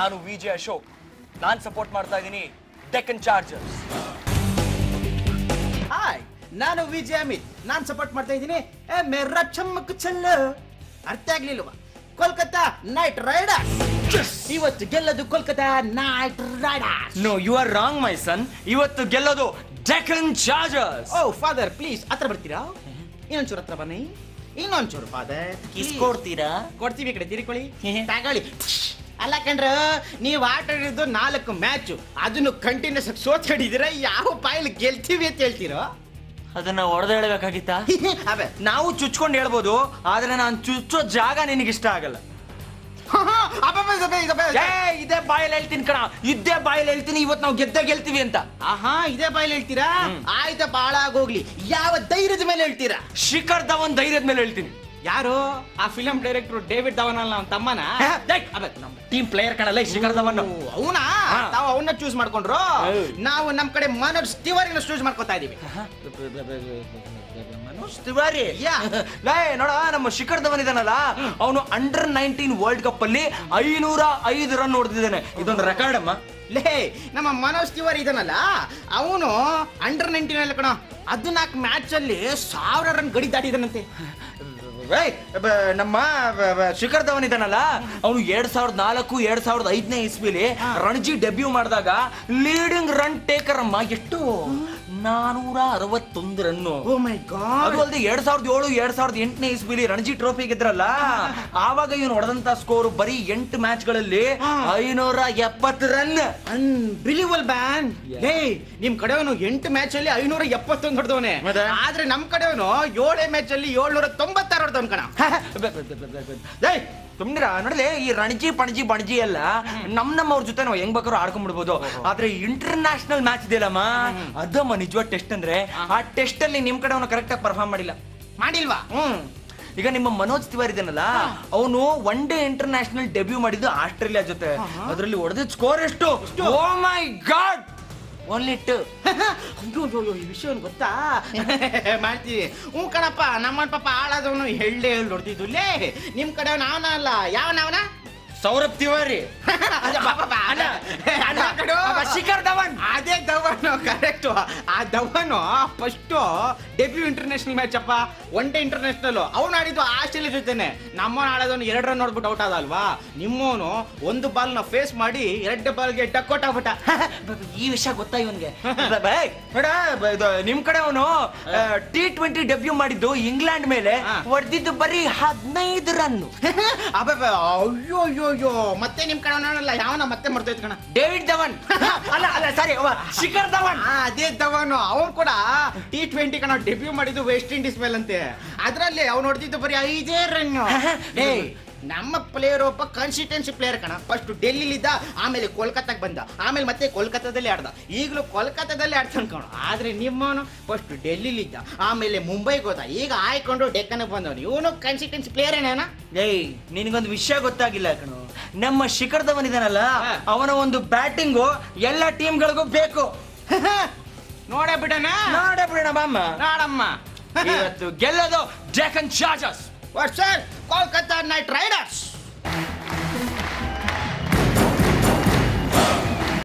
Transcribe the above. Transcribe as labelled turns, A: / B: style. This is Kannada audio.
A: ನಾನು ವಿಜಯ್ ಅಶೋಕ್ ನಾನ್ ಸಪೋರ್ಟ್ ಮಾಡ್ತಾ ಇದ್ದೀನಿ ಡೆಕ್ಕನ್ ಚಾರ್ಜರ್ಸ್
B: ಹಾಯ್ ನಾನು ವಿಜಯ್ ಅಮಿತ್ ನಾನು ಸಪೋರ್ಟ್ ಮಾಡ್ತಾ ಇದ್ದೀನಿ ಏ ಮೆರ್ರ ಚಮ್ಮಕ್ ಚಲ್ಲ ಅರ್ಥ ಆಗ್ಲಿಲ್ವಾ ಕೋಲ್ಕತ್ತಾ ನೈಟ್ ರೈಡರ್ಸ್ ಇವತ್ತು ಗೆಲ್ಲದು Kolkata knight riders
A: no you are wrong my son ಇವತ್ತು ಗೆಲ್ಲೋದು Deccan chargers
B: oh father please ಹತ್ರ ಬರ್ತೀರಾ ಇನ್ನೊಂಚೂರು ಹತ್ರ ಬನ್ನಿ ಇನ್ನೊಂಚೂರು ಫಾದರ್
A: ಕೊಡ್ತೀರಾ
B: ಕೊಡ್ತೀವಿ ಈ ಕಡೆ ತಿರ್ಕೊಳ್ಳಿ ತಗೊಳ್ಳಿ ಅಲ್ಲ ಕಣ್ರ ನೀವು ಆಟ ಆಡಿದ್ದು ನಾಲ್ಕು ಮ್ಯಾಚು ಅದನ್ನು ಕಂಟಿನ್ಯೂಸ್ ಆಗಿ ಸೋತ್ಕೊಂಡಿದ್ದೀರಾ ಯಾವ ಪಾಯಲ್ಲಿ ಗೆಲ್ತೀವಿ ಅಂತ ಹೇಳ್ತೀರೋ
A: ಅದನ್ನ ಹೊಡೆದು ಹೇಳ್ಬೇಕಾಗಿತ್ತಾ
B: ಅಬೆ
A: ನಾವು ಚುಚ್ಕೊಂಡು ಹೇಳ್ಬೋದು ಆದ್ರೆ ನಾನು ಚುಚ್ಚೋ ಜಾಗ ನಿನಗೆ ಇಷ್ಟ ಆಗಲ್ಲ ಏ ಇದೇ ಬಾಯಲ್ಲಿ ಹೇಳ್ತೀನಿ ಕಣ ಇದೇ ಬಾಯಲ್ಲಿ ಹೇಳ್ತೀನಿ ಇವತ್ತು ನಾವು ಗೆದ್ದೇ ಗೆಲ್ತೀವಿ ಅಂತ
B: ಆಹಾ ಇದೇ ಬಾಯಲ್ಲಿ ಹೇಳ್ತೀರಾ ಆಯ್ತಾ ಬಾಳ ಆಗೋಗ್ಲಿ ಯಾವ ಧೈರ್ಯದ ಮೇಲೆ ಹೇಳ್ತೀರಾ
A: ಶಿಖರ್ ಧವನ್ ಧೈರ್ಯದ ಮೇಲೆ ಹೇಳ್ತೀನಿ
B: ಯಾರು ಆ ಫಿಲಂ ಡೈರೆಕ್ಟರ್ ಡೇವಿಡ್ ಧವನ್ ಅಲ್ಲ ಅವ್ನ ತಮ್ಮನ
A: ಟೀಮ್ ಪ್ಲೇಯರ್ ಕಣಲ್ಲ ಈ ಶಿಖರ್ ಧವನ್
B: ಅವನಾ
A: ಹಾ.
B: ತಾವು ಅವನ್ನ ಚೂಸ್ ಮಾಡ್ಕೊಂಡ್ರು
A: ಹೌದು.
B: ನಾವು ನಮ್ ಕಡೆ ಮನೋಜ್ ತಿವಾರಿನ ಚೂಸ್ ಮಾಡ್ಕೊತಾ ಇದೀವಿ
A: ಮನೋಜ್ ತಿವಾರಿ
B: ಯಾ.
A: ಲೇ ನೋಡ ನಮ್ಮ ಶಿಖರ್ ಧವನ್ ಇದಾನಲ್ಲ ಅವನು ಅಂಡರ್ ನೈನ್ಟೀನ್ ವರ್ಲ್ಡ್ ಕಪ್ ಅಲ್ಲಿ ಐನೂರ ಐದು ರನ್ ಹೊಡೆದಿದ್ದಾನೆ ಇದೊಂದು ರೆಕಾರ್ಡ್ ಅಮ್ಮ
B: ಲೇ ನಮ್ಮ ಮನೋಜ್ ತಿವಾರಿ ಇದನ್ನಲ್ಲ ಅವನು ಅಂಡರ್ ನೈನ್ಟೀನ್ ಅಲ್ಲಿ ಕಣ ಹದಿನಾಲ್ಕು ಮ್ಯಾಚ್ ಅಲ್ಲಿ ಸಾವಿರ ರನ್ ಗಡಿ ದಾಟಿದಾನಂತೆ
A: ಏಯ್, ಬ- ನಮ್ಮ ಬ- ಬ- ಶಿಖರ್ ಧವನ್ ಇದಾನಲ್ಲ ಅವನು ಎರಡ್ ಸಾವಿರದ ನಾಲ್ಕು ಎರಡ್ ಸಾವಿರದ ಐದನೇ ಇಸ್ವಿಲಿ ರಣಜಿ ಡೆಬ್ಯೂ ಮಾಡಿದಾಗ ಲೀಡಿಂಗ್ ರನ್ ಟೇಕರ್ ಅಮ್ಮ ಎಷ್ಟು ನಾನೂರ ಅರವತ್ತೊಂದು ರನ್ನು
B: ಓ ಮೈ ಗಾಡ್
A: ಅದು ಅಲ್ಲದೆ ಎರಡ್ ಸಾವಿರದ ಏಳು ಎರಡ್ ಸಾವಿರದ ಎಂಟನೇ ಇಸ್ವಿಲಿ ರಣಜಿ ಟ್ರೋಫಿ ಗೆದ್ರಲ್ಲ ಆವಾಗ ಇವನು ಹೊಡೆದಂತ ಸ್ಕೋರ್ ಬರೀ ಎಂಟು ಮ್ಯಾಚ್ ಗಳಲ್ಲಿ ಐನೂರ ಎಪ್ಪತ್ತು ರನ್
B: ಅನ್ಬಿಲಿವಲ್ ಬ್ಯಾನ್ ಲೇ ನಿಮ್ ಕಡೆಯವನು ಎಂಟು ಮ್ಯಾಚ್ ಅಲ್ಲಿ ಐನೂರ ಎಪ್ಪತ್ತೊಂದು ಹೊಡೆದವನೆ
A: ಮತ್ತೆ?
B: ಆದ್ರೆ ನಮ್ ಕಡೆಯವನು ಏಳೇ ಮ್ಯಾಚ್ ಅಲ್ಲಿ ಏಳ್ನೂರ ತೊಂಬತ್ತಾರು ಹೊಡೆದವನ್ ಕಣ
A: ಏಯ್ ಸುಮ್ನಿರ ನೋಡಲಿ ಈ ರಣಜಿ ಪಣಜಿ ಬಣಜಿ ಎಲ್ಲ ನಮ್ ನಮ್ಮವ್ರ ಜೊತೆ ನಾವು ಹೆಂಗ್ ಬೇಕಾದ್ರೂ ಆಡ್ಕೊಂಡ್ಬಿಡ್ಬೋದು ಆದ್ರೆ ಇಂಟರ್ನ್ಯಾಷನಲ್ ಮ್ಯಾಚ್ ಇದೆಯಲ್ಲಮ್ಮ ಅದಮ್ಮ ನಿಜವಾದ ಟೆಸ್ಟ್ ಅಂದ್ರೆ ಆ ಟೆಸ್ಟ್ ಅಲ್ಲಿ ನಿಮ್ ಕಡೆ ಅವನು ಕರೆಕ್ಟ್ ಆಗಿ ಪರ್ಫಾರ್ಮ್ ಮಾಡಿಲ್ಲ
B: ಮಾಡಿಲ್ವಾ
A: ಹ್ಮ್ ಈಗ ನಿಮ್ಮ ಮನೋಜ್ ತಿವಾರಿ ಇದನ್ನಲ್ಲ ಅವನು ಒನ್ ಡೇ ಇಂಟರ್ನ್ಯಾಷನಲ್ ಡೆಬ್ಯೂ ಮಾಡಿದ್ದು ಆಸ್ಟ್ರೇಲಿಯಾ ಜೊತೆ ಅದರಲ್ಲಿ ಹೊಡೆದಿದ್ದ ಸ್ಕೋರ್ ಎಷ್ಟು oh my god only two
B: ಅಯ್ಯೋ ಅಯ್ಯೋ ಅಯ್ಯೋ, ಈ ವಿಷಯ ಗೊತ್ತಾ ಮಾಡ್ತೀವಿ ಹ್ಞೂ ಕಣಪ್ಪ ನಮ್ಮ ಪಾಪ ಆಳಾದವನು ಎಳ್ಳೆ ಎಳ್ಳು ಹೊಡ್ತಿದ್ದು ಲೇ ನಿಮ್ ಕಡೆ ಅವನ ಅಲ್ಲ ಯಾವನವನ
A: ಸೌರಭ್ ತಿವಾರಿ
B: ಅದೇ ಪಾಪ,
A: ಅಲ್ಲ,
B: ಅಲ್ಲ ಕಣೋ.
A: ಅವ ಶಿಖರ್ ಧವನ್
B: ಅದೇ ಧವನ್ ಕರೆಕ್ಟ್ ಆ Dhawan first debut international match ಅಪ್ಪ ಒನ್ ಡೇ ಇಂಟರ್ನ್ಯಾಷನಲ್ ಅವ್ನು ಆಡಿದ್ದು ಆಸ್ಟ್ರೇಲಿಯಾ ಜೊತೆನೆ ನಮ್ಮವನು ಆಡೋದವನು ಎರಡು ರನ್ ನೋಡ್ಬಿಟ್ಟು ಔಟ್ ಆದಲ್ವಾ ನಿಮ್ಮವನು ಒಂದು ಬಾಲ್ ನ ಫೇಸ್ ಮಾಡಿ ಎರಡು ಬಾಲ್ಗೆ ಡಕ್ಔಟ್ ಆಗ್ಬಿಟ್ಟ
A: ಈ ವಿಷಯ ಗೊತ್ತಾ ಇವನ್ಗೆ ನೋಡ ಬ- ಇದು ನಿಮ್ ಕಡೆ ಅವನು ಟಿ ಟ್ವೆಂಟಿ ಡೆಬ್ಯೂ ಮಾಡಿದ್ದು ಇಂಗ್ಲೆಂಡ್ ಮೇಲೆ
B: ಹಾ.
A: ಹೊಡೆದಿದ್ದು ಬರೀ ಹದಿನೈದು ರನ್
B: ಅಬ್ಬಬ್ಬ, ಅಯ್ಯೋ ಅಯ್ಯೋ ಅಯ್ಯೋ ಮತ್ತೆ ನಿಮ್ ಕಡೆ ಅವನಲ್ಲ ಯಾವನ ಮತ್ತೆ ಮರ್ತೋಯ್ತು ಕಣ
A: ಡೇವಿಡ್ ಧವನ್ ಅಲ್ಲ ಅಲ್ಲ ಸಾರಿ ಶಿಖರ್ ಧವನ್
B: ಆ, ಅದೇ ಧವನ್ ಅವ್ನು ಕೂಡ ಟಿ ಟ್ವೆಂಟಿ ಕಣ ಡೆಬ್ಯೂ ಮಾಡಿದ್ದು ವೆಸ್ಟ್ ಇಂಡೀಸ್ ಮೇಲಂತೆ ಅದ್ರಲ್ಲಿ ಅವ್ನು ಹೊಡೆದಿದ್ದು ಬರೀ ಐದೇ ರನ್ ಏ ನಮ್ಮ ಪ್ಲೇಯರ್ ಒಬ್ಬ ಕನ್ಸಿಸ್ಟೆನ್ಸಿ ಪ್ಲೇಯರ್ ಕಣ ಫಸ್ಟ್ ಡೆಲ್ಲಿಲಿದ್ದ ಆಮೇಲೆ ಕೋಲ್ಕತ್ತಾಗ ಬಂದ ಆಮೇಲೆ ಮತ್ತೆ ಕೋಲ್ಕತ್ತಾದಲ್ಲಿ ಆಡ್ದ ಈಗಲೂ ಕೋಲ್ಕತ್ತಾದಲ್ಲಿ ಆಡ್ತಾನೆ ಕಣ ಆದ್ರೆ ನಿಮ್ಮವನು ಫಸ್ಟ್ ಡೆಲ್ಲಿಲಿದ್ದ ಆಮೇಲೆ ಮುಂಬೈಗೆ ಹೋದ ಈಗ ಆಯ್ಕೊಂಡು ಡೆಕ್ಕನಿಗೆ ಬಂದವನು ಇವನು ಕನ್ಸಿಸ್ಟೆನ್ಸಿ ಪ್ಲೇಯರ್ ಏನೇನ
A: ಏಯ್ ನಿನಗೊಂದು ವಿಷಯ ಗೊತ್ತಾಗಿಲ್ಲ ಕಣು ನಮ್ಮ ಶಿಖರ್ ಧವನ್ ಇದಾನಲ್ಲ
B: ಹಾ.
A: ಅವನ ಒಂದು ಬ್ಯಾಟಿಂಗು ಎಲ್ಲ ಟೀಮ್ಗಳಿಗೂ ಬೇಕು
B: ನೋಡೇ ಬಿಡಣ
A: ನೋಡೇ ಬಿಡೋಣ ಬಾಮ್ಮ
B: ನೋಡಮ್ಮ
A: ಇವತ್ತು ಗೆಲ್ಲೋದು ಜಾಕನ್ ಚಾರ್ಜಸ್
B: ವರ್ಷ ಕೋಲ್ಕತ್ತಾ ನೈಟ್ ರೈಡರ್ಸ್